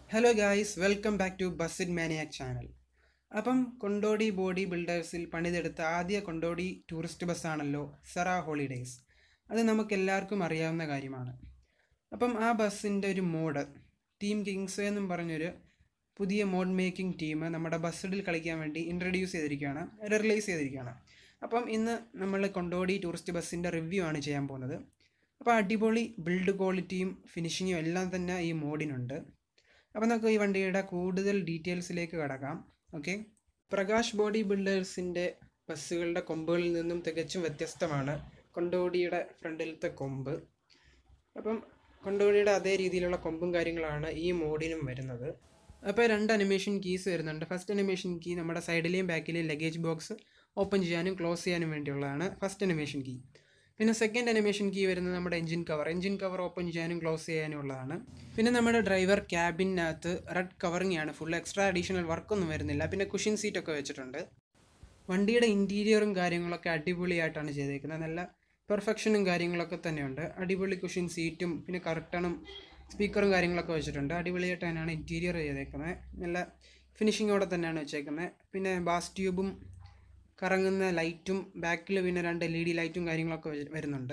hello guys welcome back to ബസ്സിൻ maniac channel അപ്പം Kondotty body ബിൽഡേഴ്സിൽ പണിതെടുത്ത ആദ്യ കൊണ്ടോടി ടൂറിസ്റ്റ് ബസ്സാണല്ലോ സെറ ഹോളിഡേയ്സ് അത് നമുക്ക് എല്ലാവർക്കും അറിയാവുന്ന കാര്യമാണ് അപ്പം ആ ബസ്സിൻ്റെ ഒരു മോഡ് ടീം കിങ്സ് എന്നും പറഞ്ഞൊരു പുതിയ മോഡ് മേക്കിംഗ് ടീം നമ്മുടെ ബസ്സിഡിൽ കളിക്കാൻ വേണ്ടി ഇൻട്രൊഡ്യൂസ് ചെയ്തിരിക്കുകയാണ് റിലീസ് ചെയ്തിരിക്കുകയാണ് അപ്പം ഇന്ന് നമ്മൾ കൊണ്ടോടി ടൂറിസ്റ്റ് ബസ്സിൻ്റെ റിവ്യൂ ആണ് ചെയ്യാൻ പോകുന്നത് അപ്പോൾ അടിപൊളി ബിൽഡ് ക്വാളിറ്റിയും ഫിനിഷിങ്ങും എല്ലാം തന്നെ ഈ മോഡിനുണ്ട് അപ്പോൾ നമുക്ക് ഈ വണ്ടിയുടെ കൂടുതൽ ഡീറ്റെയിൽസിലേക്ക് കടക്കാം ഓക്കെ പ്രകാശ് ബോഡി ബിൽഡേഴ്സിൻ്റെ ബസ്സുകളുടെ കൊമ്പുകളിൽ നിന്നും തികച്ചും വ്യത്യസ്തമാണ് കൊണ്ടോടിയുടെ ഫ്രണ്ടിലത്തെ കൊമ്പ് അപ്പം കൊണ്ടോടിയുടെ അതേ രീതിയിലുള്ള കൊമ്പും കാര്യങ്ങളാണ് ഈ മോഡിനും വരുന്നത് അപ്പോൾ രണ്ട് അനിമേഷൻ കീസ് വരുന്നുണ്ട് ഫസ്റ്റ് അനിമേഷൻ കീ നമ്മുടെ സൈഡിലെയും ബാക്കിലെയും ലഗേജ് ബോക്സ് ഓപ്പൺ ചെയ്യാനും ക്ലോസ് ചെയ്യാനും വേണ്ടിയുള്ളതാണ് ഫസ്റ്റ് അനിമേഷൻ കീ പിന്നെ സെക്കൻഡ് അനിമേഷൻ കീ വരുന്നത് നമ്മുടെ engine cover engine cover open ചെയ്യാനും ക്ലോസ് ചെയ്യാനും ഉള്ളതാണ് പിന്നെ നമ്മുടെ ഡ്രൈവർ ക്യാബിനകത്ത് റെഡ് കവറിംഗ് ആണ് ഫുൾ എക്സ്ട്രാ അഡീഷണൽ വർക്കൊന്നും വരുന്നില്ല പിന്നെ കുഷിൻ സീറ്റൊക്കെ വെച്ചിട്ടുണ്ട് വണ്ടിയുടെ ഇൻറ്റീരിയറും കാര്യങ്ങളൊക്കെ അടിപൊളിയായിട്ടാണ് ചെയ്തേക്കുന്നത് നല്ല പെർഫെക്ഷനും കാര്യങ്ങളൊക്കെ തന്നെയുണ്ട് അടിപൊളി കുഷിൻ സീറ്റും പിന്നെ കർട്ടണും സ്പീക്കറും കാര്യങ്ങളൊക്കെ വെച്ചിട്ടുണ്ട് അടിപൊളിയായിട്ട് തന്നെയാണ് ഇൻറ്റീരിയർ ചെയ്തേക്കുന്നത് നല്ല ഫിനിഷിങ്ങോടെ തന്നെയാണ് വെച്ചേക്കുന്നത് പിന്നെ ബാസ് ട്യൂബും കറങ്ങുന്ന ലൈറ്റും ബാക്കിൽ പിന്നെ രണ്ട് എൽ ഇ ഡി ലൈറ്റും കാര്യങ്ങളൊക്കെ വരു- വരുന്നുണ്ട്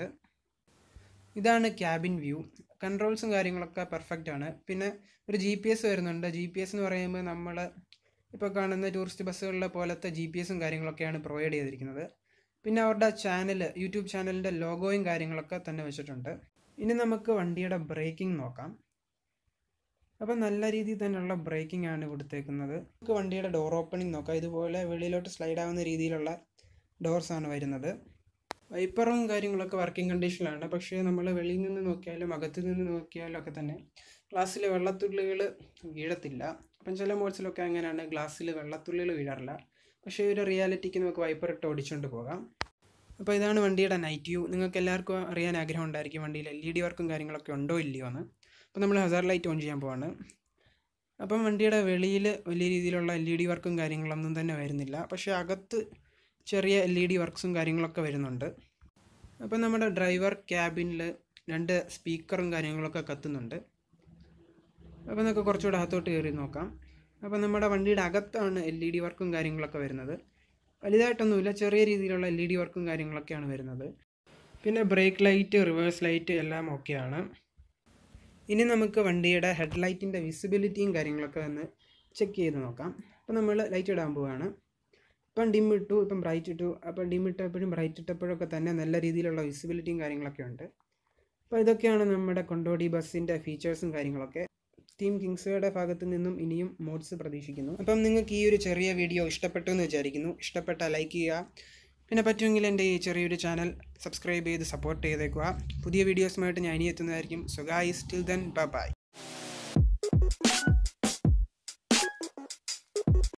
ഇതാണ് ക്യാബിൻ വ്യൂ കൺട്രോൾസും കാര്യങ്ങളൊക്കെ പെർഫെക്റ്റ് ആണ് പിന്നെ ഒരു ജി പി എസ് വരുന്നുണ്ട് ജി പി എസ് എന്ന് പറയുമ്പോൾ നമ്മൾ ഇപ്പോൾ കാണുന്ന ടൂറിസ്റ്റ് ബസ്സുകളിലെ പോലത്തെ ജി പി എസും കാര്യങ്ങളൊക്കെയാണ് പ്രൊവൈഡ് ചെയ്തിരിക്കുന്നത് പിന്നെ അവരുടെ ചാനൽ യൂട്യൂബ് ചാനലിൻ്റെ ലോഗോയും കാര്യങ്ങളൊക്കെ തന്നെ വെച്ചിട്ടുണ്ട് ഇനി നമുക്ക് വണ്ടിയുടെ ബ്രേക്കിംഗ് നോക്കാം അപ്പം നല്ല രീതിയിൽ തന്നെയുള്ള ബ്രേക്കിംഗ് ആണ് കൊടുത്തേക്കുന്നത് നമുക്ക് വണ്ടിയുടെ ഡോർ ഓപ്പണിംഗ് നോക്കാം ഇതുപോലെ വെളിയിലോട്ട് സ്ലൈഡ് ആവുന്ന രീതിയിലുള്ള ഡോർസ് ആണ് വരുന്നത് വൈപ്പറും കാര്യങ്ങളൊക്കെ വർക്കിംഗ് കണ്ടീഷനിലാണ് പക്ഷേ നമ്മൾ വെളിയിൽ നിന്ന് നോക്കിയാലും അകത്ത് നിന്ന് നോക്കിയാലും ഒക്കെ തന്നെ ഗ്ലാസ്സിൽ വെള്ളത്തുള്ളികൾ വീഴത്തില്ല അപ്പം ചില മോഡ്സിലൊക്കെ അങ്ങനെയാണ് ഗ്ലാസ്സിൽ വെള്ളത്തുള്ളികൾ വീഴാറില്ല പക്ഷേ ഒരു റിയാലിറ്റിക്ക് നമുക്ക് വൈപ്പർ ഇട്ട് ഓടിച്ചുകൊണ്ട് പോകാം അപ്പോൾ ഇതാണ് വണ്ടിയുടെ നൈറ്റ് വ്യൂ നിങ്ങൾക്ക് എല്ലാവർക്കും അറിയാൻ ആഗ്രഹം ഉണ്ടായിരിക്കും വണ്ടിയിൽ എൽ ഇ ഡി വർക്കും കാര്യങ്ങളൊക്കെ ഉണ്ടോ ഇല്ലയോ എന്ന് അപ്പോൾ നമ്മൾ ഹസാർ ലൈറ്റ് ഓൺ ചെയ്യാൻ പോവാണ് അപ്പം വണ്ടിയുടെ വെളിയിൽ വലിയ രീതിയിലുള്ള എൽ ഇ ഡി വർക്കും കാര്യങ്ങളൊന്നും തന്നെ വരുന്നില്ല പക്ഷേ അകത്ത് ചെറിയ എൽ ഇ ഡി വർക്ക്സും കാര്യങ്ങളൊക്കെ വരുന്നുണ്ട് അപ്പം നമ്മുടെ ഡ്രൈവർ ക്യാബിനിൽ രണ്ട് സ്പീക്കറും കാര്യങ്ങളൊക്കെ കത്തുന്നുണ്ട് അപ്പോൾ നമുക്ക് കുറച്ചുകൂടെ അകത്തോട്ട് കയറി നോക്കാം അപ്പോൾ നമ്മുടെ വണ്ടിയുടെ അകത്താണ് എൽ ഇ ഡി വർക്കും കാര്യങ്ങളൊക്കെ വരുന്നത് വലുതായിട്ടൊന്നുമില്ല ചെറിയ രീതിയിലുള്ള എൽ ഇ ഡി വർക്കും കാര്യങ്ങളൊക്കെയാണ് വരുന്നത് പിന്നെ ബ്രേക്ക് ലൈറ്റ് റിവേഴ്സ് ലൈറ്റ് എല്ലാം ഓക്കെയാണ് ഇനി നമുക്ക് വണ്ടിയുടെ ഹെഡ്ലൈറ്റിൻ്റെ വിസിബിലിറ്റിയും കാര്യങ്ങളൊക്കെ ഒന്ന് ചെക്ക് ചെയ്ത് നോക്കാം അപ്പോൾ നമ്മൾ ലൈറ്റ് ഇടാൻ പോവുകയാണ് ഇപ്പം ഡിം ഇട്ടു ഇപ്പം ബ്രൈറ്റ് ഇട്ടു അപ്പം ഡിം ഇട്ടപ്പോഴും ബ്രൈറ്റ് ഇട്ടപ്പോഴൊക്കെ തന്നെ നല്ല രീതിയിലുള്ള വിസിബിലിറ്റിയും കാര്യങ്ങളൊക്കെ ഉണ്ട് അപ്പോൾ ഇതൊക്കെയാണ് നമ്മുടെ കൊണ്ടോടി ബസ്സിൻ്റെ ഫീച്ചേഴ്സും കാര്യങ്ങളൊക്കെ ടീം കിങ്സുകളുടെ ഭാഗത്ത് നിന്നും ഇനിയും മോഡ്സ് പ്രതീക്ഷിക്കുന്നു അപ്പം നിങ്ങൾക്ക് ഈ ഒരു ചെറിയ വീഡിയോ ഇഷ്ടപ്പെട്ടു എന്ന് വിചാരിക്കുന്നു ഇഷ്ടപ്പെട്ടാൽ ലൈക്ക് ചെയ്യുക പിന്നെ പറ്റുമെങ്കിൽ എൻ്റെ ഈ ചെറിയൊരു ചാനൽ സബ്സ്ക്രൈബ് ചെയ്ത് സപ്പോർട്ട് ചെയ്തേക്കുക പുതിയ വീഡിയോസുമായിട്ട് ഞാൻ ഇനി എത്തുന്നതായിരിക്കും so guys till then by